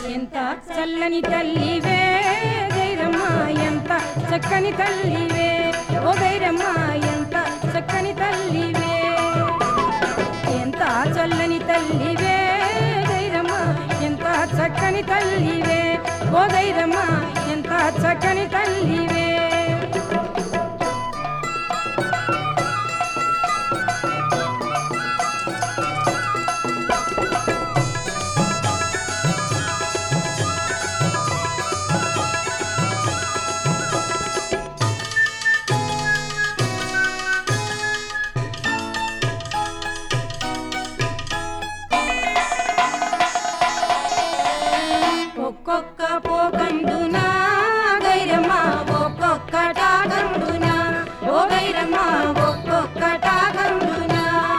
ఎంత చల్లని తల్లివే గైరమ్మ ఎంత చక్కని తల్లివే ఓ గైరమ్మ ఎంత చక్కని తల్లివే ఎంత చల్లని తల్లివే గైరమ్మ ఎంత చక్కని తల్లివే ఓ గైరమ్మ ఎంత చక్కని తల్లివే ఒక్కొక్క పోకందున గైరమ్మ ఒక్కొక్క టాగందున ఓ గైరమ్మ ఒక్కొక్క టాగందున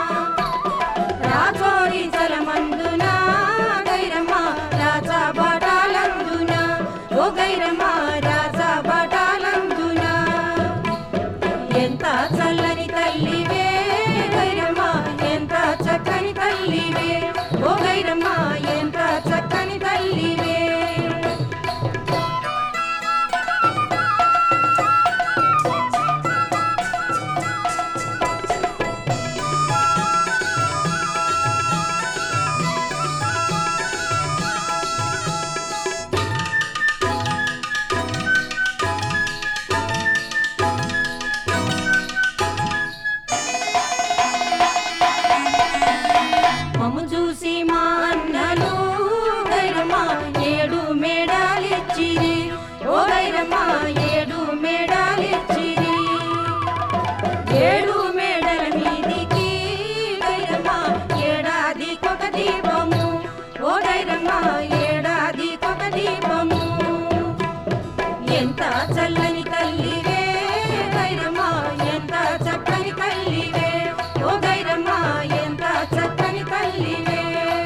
రాచోరి చలమందున గైరమ్మ రాజా బటాలందున ఓ గైరమ్మ రాజా బటాలందున ఎంత చల్లని తల్లివే గైరమ్మ ఎంత చక్కని తల్లివే ఓ గైరమ్మ ఎంత చక్కని తల్లివే మమ్ము చూసి మా అన్నలు గైరమ్మ ఏడు మేడాలిచ్చిరి ఓ గైరమ్మ ఏడు మేడాలిచ్చిరి ఏడు మేడల మీదికి గైరమ్మ ఏడాది కొక దీపము ఓ గైరమ్మ ఏడాది కొక దీపము ఎంత చల్లని తల్లివే గైరమ్మ ఎంత చక్కని తల్లివే ఓ గైరమ్మ ఎంత చక్కని తల్లివే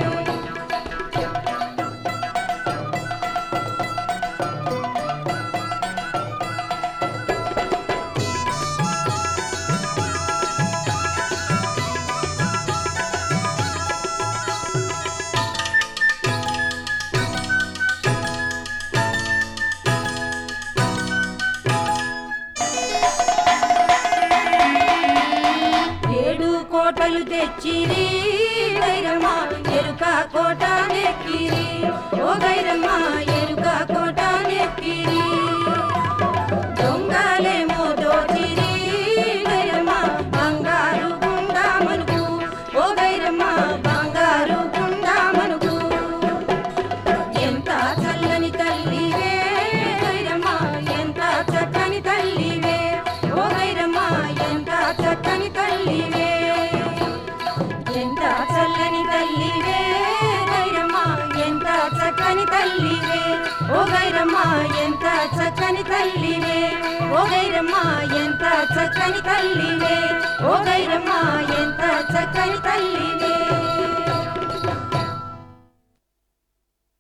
ఏడు కోటలు తెచ్చిరి గైరమ్మ ఎరుక కోట నెక్కిరి ఓ గైరమ్మ ఎరుక కోట నెక్కిరి దొంగలేమో దోచిరి గైరమ్మ బంగారు గుండా మనుకు ఓ గైరమ్మ బంగారు గుండా మనుకు ఎంత చల్లని తల్లివే గైరమ్మ ఎంత చక్కని తల్లివే ఓ గైరమ్మ ఎంత చక్కని తల్లివే ఎంత చల్లని తల్లివే గైరమ్మ ఎంత చక్కని తల్లివే ఓ గైరమ్మ ఎంత చక్కని తల్లివే ఓ గైరమ్మ ఎంత చక్కని తల్లివే ఓ గైరమ్మ ఎంత చక్కని తల్లివే